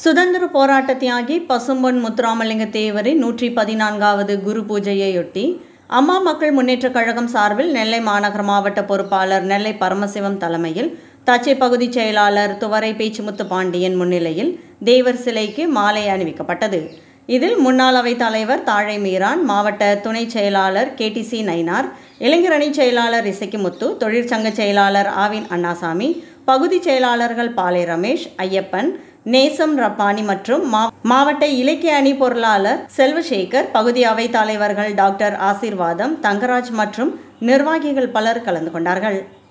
சுதந்திர போராட்ட தியாகி பசும்பொன் முத்துராமலிங்க தேவரின் நூற்றி பதினான்காவது குரு பூஜையையொட்டி அம்மா மக்கள் முன்னேற்றக் கழகம் சார்பில் நெல்லை மாநகர மாவட்ட பொறுப்பாளர் நெல்லை பரமசிவம் தலைமையில் தச்சை பகுதி செயலாளர் துவரை பேச்சுமுத்து பாண்டியன் முன்னிலையில் தேவர் சிலைக்கு மாலை அணிவிக்கப்பட்டது இதில் முன்னாள் அவைத் தலைவர் தாழை மீரான் மாவட்ட துணை செயலாளர் கேடிசி நயினார் இளைஞரணி செயலாளர் இசக்கிமுத்து தொழிற்சங்க செயலாளர் ஆவின் அண்ணாசாமி பகுதி செயலாளர்கள் பாலை ரமேஷ் ஐயப்பன் நேசம் ரப்பானி மற்றும் மா- மாவட்ட இலக்கிய அணி பொருளாளர் செல்வசேகர் பகுதி அவைத் தலைவர்கள் டாக்டர் ஆசீர்வாதம் தங்கராஜ் மற்றும் நிர்வாகிகள் பலர் கலந்து கொண்டார்கள்